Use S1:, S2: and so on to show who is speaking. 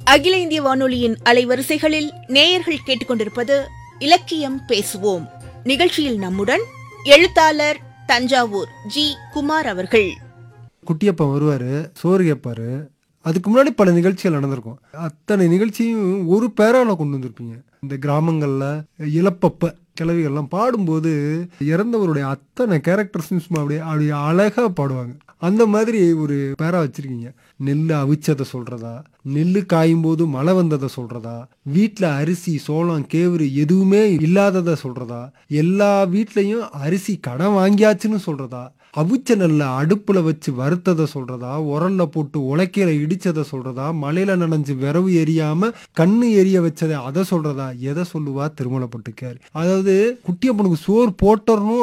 S1: அகில இந்திய வானொலியின் அலைவரிசைகளில் நேயர்கள் கேட்டுக்கொண்டிருப்பது இலக்கியம் பேசுவோம் நிகழ்ச்சியில் நம்முடன் எழுத்தாளர் தஞ்சாவூர் ஜி குமார் அவர்கள்
S2: குட்டியப்பன் வருவார் சோறு கேட்பாரு அதுக்கு முன்னாடி பல நிகழ்ச்சிகள் நடந்திருக்கும் அத்தனை நிகழ்ச்சியும் ஒரு பேரால கொண்டு வந்திருப்பீங்க இந்த கிராமங்களில் இளப்பப்ப கிழவிகள்லாம் பாடும்போது இறந்தவருடைய அத்தனை கேரக்டர்ஸும் சும்மா அப்படியே அப்படியே அழகாக பாடுவாங்க அந்த மாதிரி ஒரு பேரா வச்சிருக்கீங்க நெல் அவிச்சதை சொல்றதா நெல் காயும் போது மழை வந்ததை சொல்றதா வீட்டில் அரிசி சோளம் கேவுரு எதுவுமே இல்லாததை சொல்றதா எல்லா வீட்லயும் அரிசி கடன் வாங்கியாச்சுன்னு சொல்றதா அவிச்ச நெல்லை அடுப்புல வச்சு வறுத்ததை சொல்றதா உரல்ல போட்டு உலக்கையில இடிச்சதை சொல்றதா மலையில நனைஞ்சு விரவு எரியாம கண்ணு எரிய வச்சதை அதை சொல்றதா எதை சொல்லுவா திருமலப்பட்டுக்கார் அதாவது குட்டியப்பனுக்கு சோறு போட்டுறணும்